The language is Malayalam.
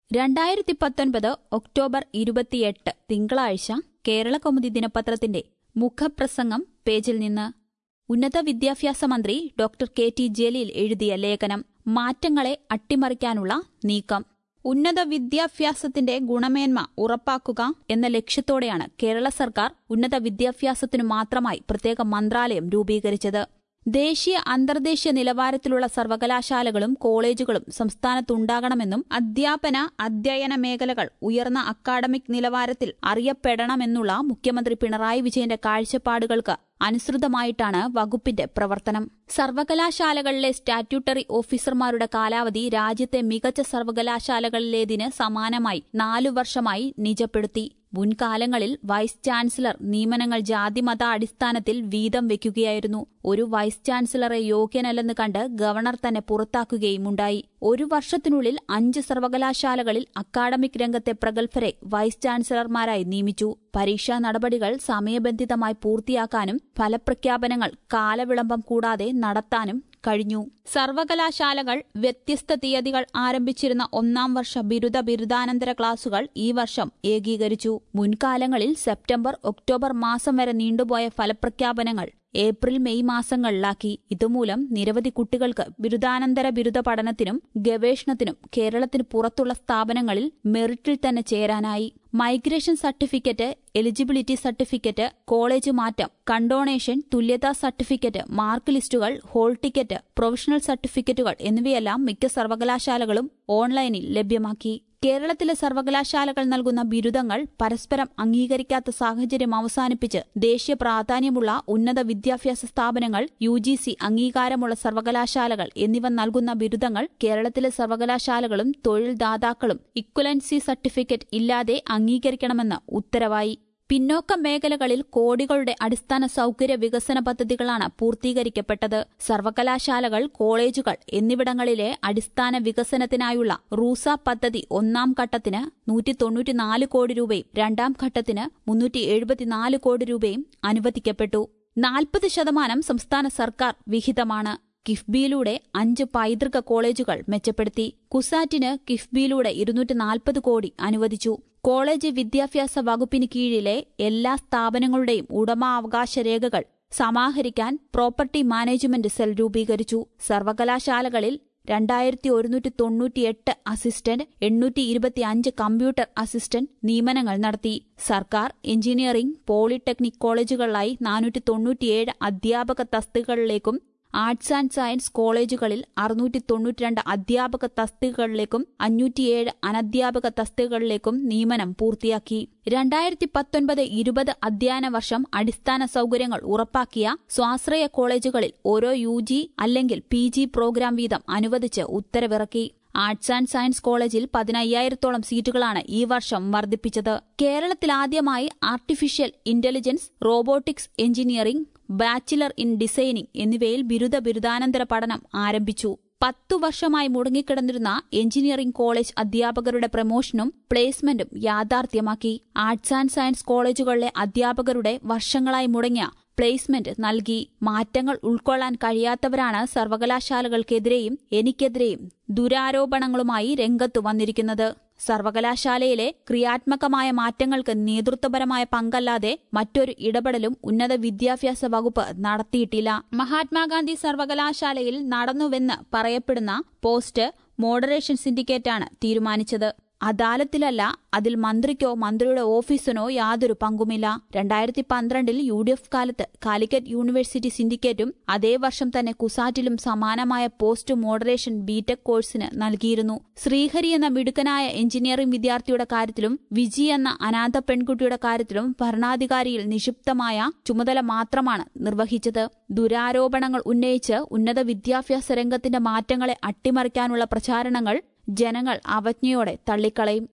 രണ്ടായിരത്തി പത്തൊൻപത് ഒക്ടോബർ ഇരുപത്തിയെട്ട് തിങ്കളാഴ്ച കേരളകൗമുദി ദിനപത്രത്തിന്റെ മുഖപ്രസംഗം പേജിൽ നിന്ന് ഉന്നത വിദ്യാഭ്യാസ മന്ത്രി ഡോക്ടർ കെ ടി ജലീൽ എഴുതിയ ലേഖനം മാറ്റങ്ങളെ അട്ടിമറിക്കാനുള്ള നീക്കം ഉന്നത വിദ്യാഭ്യാസത്തിന്റെ ഗുണമേന്മ ഉറപ്പാക്കുക എന്ന ലക്ഷ്യത്തോടെയാണ് കേരള സർക്കാർ ഉന്നത വിദ്യാഭ്യാസത്തിനു മാത്രമായി പ്രത്യേക മന്ത്രാലയം രൂപീകരിച്ചത് ദേശീയ അന്തർദേശീയ നിലവാരത്തിലുള്ള സർവകലാശാലകളും കോളേജുകളും സംസ്ഥാനത്തുണ്ടാകണമെന്നും അധ്യാപന അധ്യയന മേഖലകൾ ഉയർന്ന അക്കാഡമിക് നിലവാരത്തിൽ അറിയപ്പെടണമെന്നുള്ള മുഖ്യമന്ത്രി പിണറായി വിജയന്റെ കാഴ്ചപ്പാടുകൾക്ക് അനുസൃതമായിട്ടാണ് വകുപ്പിന്റെ പ്രവർത്തനം സർവകലാശാലകളിലെ സ്റ്റാറ്റ്യൂട്ടറി ഓഫീസർമാരുടെ കാലാവധി രാജ്യത്തെ മികച്ച സർവകലാശാലകളിലേതിന് സമാനമായി നാലു വർഷമായി നിജപ്പെടുത്തി മുൻകാലങ്ങളിൽ വൈസ് ചാൻസലർ നിയമനങ്ങൾ ജാതിമത അടിസ്ഥാനത്തിൽ വീതം വെക്കുകയായിരുന്നു ഒരു വൈസ് ചാൻസലറെ യോഗ്യനല്ലെന്ന് കണ്ട് ഗവർണർ തന്നെ പുറത്താക്കുകയുമുണ്ടായി ഒരു വർഷത്തിനുള്ളിൽ അഞ്ച് സർവകലാശാലകളിൽ അക്കാഡമിക് രംഗത്തെ പ്രഗത്ഭരെ വൈസ് ചാൻസലർമാരായി നിയമിച്ചു പരീക്ഷാ നടപടികൾ സമയബന്ധിതമായി പൂർത്തിയാക്കാനും ഫലപ്രഖ്യാപനങ്ങൾ കാലവിളംബം കൂടാതെ നടത്താനും കഴിഞ്ഞു സർവകലാശാലകൾ വ്യത്യസ്ത തീയതികൾ ആരംഭിച്ചിരുന്ന ഒന്നാം വർഷ ബിരുദ ബിരുദാനന്തര ക്ലാസുകൾ ഈ വർഷം ഏകീകരിച്ചു മുൻകാലങ്ങളിൽ സെപ്റ്റംബർ ഒക്ടോബർ മാസം വരെ നീണ്ടുപോയ ഫലപ്രഖ്യാപനങ്ങൾ ഏപ്രിൽ മെയ് മാസങ്ങളിലാക്കി ഇതുമൂലം നിരവധി കുട്ടികൾക്ക് ബിരുദാനന്തര ബിരുദ പഠനത്തിനും ഗവേഷണത്തിനും കേരളത്തിന് പുറത്തുള്ള സ്ഥാപനങ്ങളിൽ മെറിറ്റിൽ തന്നെ ചേരാനായി migration certificate eligibility certificate college മാറ്റം കണ്ടോണേഷൻ തുല്യതാ സർട്ടിഫിക്കറ്റ് മാർക്ക് ലിസ്റ്റുകൾ ഹോൾ ടിക്കറ്റ് പ്രൊഫഷണൽ സർട്ടിഫിക്കറ്റുകൾ എന്നിവയെല്ലാം മിക്ക സർവകലാശാലകളും ഓൺലൈനിൽ ലഭ്യമാക്കി കേരളത്തിലെ സർവകലാശാലകൾ നൽകുന്ന ബിരുദങ്ങൾ പരസ്പരം അംഗീകരിക്കാത്ത സാഹചര്യം അവസാനിപ്പിച്ച് ദേശീയ പ്രാധാന്യമുള്ള ഉന്നത വിദ്യാഭ്യാസ സ്ഥാപനങ്ങൾ യു ജി സി അംഗീകാരമുള്ള സർവകലാശാലകൾ എന്നിവ നൽകുന്ന ബിരുദങ്ങൾ കേരളത്തിലെ സർവകലാശാലകളും തൊഴിൽദാതാക്കളും ഇക്വലൻസി സർട്ടിഫിക്കറ്റ് ഇല്ലാതെ അംഗീകരിക്കണമെന്ന് ഉത്തരവായി പിന്നോക്ക മേഖലകളിൽ കോടികളുടെ അടിസ്ഥാന സൌകര്യ വികസന പദ്ധതികളാണ് പൂർത്തീകരിക്കപ്പെട്ടത് സർവകലാശാലകൾ കോളേജുകൾ എന്നിവിടങ്ങളിലെ അടിസ്ഥാന വികസനത്തിനായുള്ള റൂസ പദ്ധതി ഒന്നാം ഘട്ടത്തിന് നൂറ്റി തൊണ്ണൂറ്റിനാല് കോടി രൂപയും രണ്ടാം ഘട്ടത്തിന് മുന്നൂറ്റി എഴുപത്തിനാല് കോടി രൂപയും അനുവദിക്കപ്പെട്ടു നാൽപ്പത് ശതമാനം സംസ്ഥാന സർക്കാർ വിഹിതമാണ് കിഫ്ബിയിലൂടെ അഞ്ച് പൈതൃക കോളേജുകൾ മെച്ചപ്പെടുത്തി കുസാറ്റിന് കിഫ്ബിയിലൂടെ ഇരുന്നൂറ്റി നാൽപ്പത് കോടി അനുവദിച്ചു കോളേജ് വിദ്യാഭ്യാസ വകുപ്പിന് കീഴിലെ എല്ലാ സ്ഥാപനങ്ങളുടെയും ഉടമാവകാശ രേഖകൾ സമാഹരിക്കാൻ പ്രോപ്പർട്ടി മാനേജ്മെന്റ് സെൽ രൂപീകരിച്ചു സർവകലാശാലകളിൽ രണ്ടായിരത്തി ഒരുന്നൂറ്റി തൊണ്ണൂറ്റിയെട്ട് അസിസ്റ്റന്റ് എണ്ണൂറ്റി ഇരുപത്തിയഞ്ച് കമ്പ്യൂട്ടർ അസിസ്റ്റന്റ് നിയമനങ്ങൾ നടത്തി സർക്കാർ എഞ്ചിനീയറിംഗ് പോളിടെക്നിക് കോളേജുകളിലായി നാനൂറ്റി തൊണ്ണൂറ്റിയേഴ് അധ്യാപക തസ്തികകളിലേക്കും ആർട്സ് ആൻഡ് സയൻസ് കോളേജുകളിൽ അറുന്നൂറ്റി തൊണ്ണൂറ്റിരണ്ട് അധ്യാപക തസ്തികകളിലേക്കും അഞ്ഞൂറ്റിയേഴ് അനധ്യാപക തസ്തികകളിലേക്കും നിയമനം പൂർത്തിയാക്കി രണ്ടായിരത്തി പത്തൊൻപത് ഇരുപത് അധ്യയന വർഷം അടിസ്ഥാന സൌകര്യങ്ങൾ ഉറപ്പാക്കിയ സ്വാശ്രയ കോളേജുകളിൽ ഓരോ യു ജി അല്ലെങ്കിൽ പി ജി പ്രോഗ്രാം വീതം അനുവദിച്ച് ഉത്തരവിറക്കി ആർട്സ് ആൻഡ് സയൻസ് കോളേജിൽ പതിനയ്യായിരത്തോളം സീറ്റുകളാണ് ഈ വർഷം വർദ്ധിപ്പിച്ചത് കേരളത്തിലാദ്യമായി artificial intelligence robotics engineering bachelor in designing എന്നിവയിൽ ബിരുദ ബിരുദാനന്തര പഠനം ആരംഭിച്ചു പത്തു വർഷമായി മുടങ്ങിക്കിടന്നിരുന്ന എഞ്ചിനീയറിംഗ് കോളേജ് അധ്യാപകരുടെ പ്രമോഷനും പ്ലേസ്മെന്റും യാഥാർത്ഥ്യമാക്കി ആർട്സ് ആൻഡ് സയൻസ് കോളേജുകളിലെ അധ്യാപകരുടെ വർഷങ്ങളായി മുടങ്ങിയ പ്ലേസ്മെന്റ് നൽകി മാറ്റങ്ങൾ ഉൾക്കൊള്ളാൻ കഴിയാത്തവരാണ് സർവകലാശാലകൾക്കെതിരെയും എനിക്കെതിരെയും ദുരാരോപണങ്ങളുമായി രംഗത്തു വന്നിരിക്കുന്നത് സർവകലാശാലയിലെ ക്രിയാത്മകമായ മാറ്റങ്ങൾക്ക് നേതൃത്വപരമായ പങ്കല്ലാതെ മറ്റൊരു ഇടപെടലും ഉന്നത വിദ്യാഭ്യാസ വകുപ്പ് നടത്തിയിട്ടില്ല മഹാത്മാഗാന്ധി സർവകലാശാലയിൽ നടന്നുവെന്ന് പറയപ്പെടുന്ന പോസ്റ്റ് മോഡറേഷൻ സിൻഡിക്കേറ്റാണ് തീരുമാനിച്ചത് അദാലത്തിലല്ല അതിൽ മന്ത്രിക്കോ മന്ത്രിയുടെ ഓഫീസിനോ യാതൊരു പങ്കുമില്ല രണ്ടായിരത്തി പന്ത്രണ്ടിൽ യു ഡി എഫ് കാലത്ത് കാലിക്കറ്റ് യൂണിവേഴ്സിറ്റി സിൻഡിക്കേറ്റും അതേ വർഷം തന്നെ കുസാറ്റിലും സമാനമായ പോസ്റ്റ് മോഡറേഷൻ ബിടെക് കോഴ്സിന് നൽകിയിരുന്നു ശ്രീഹരി എന്ന മിടുക്കനായ എഞ്ചിനീയറിംഗ് വിദ്യാർത്ഥിയുടെ കാര്യത്തിലും വിജി എന്ന അനാഥ പെൺകുട്ടിയുടെ കാര്യത്തിലും ഭരണാധികാരിയിൽ നിക്ഷിപ്തമായ ചുമതല മാത്രമാണ് നിർവഹിച്ചത് ദുരാരോപണങ്ങൾ ഉന്നയിച്ച് ഉന്നത വിദ്യാഭ്യാസ രംഗത്തിന്റെ മാറ്റങ്ങളെ അട്ടിമറിക്കാനുള്ള പ്രചാരണങ്ങൾ ജനങ്ങൾ അവജ്ഞയോടെ തള്ളിക്കളയും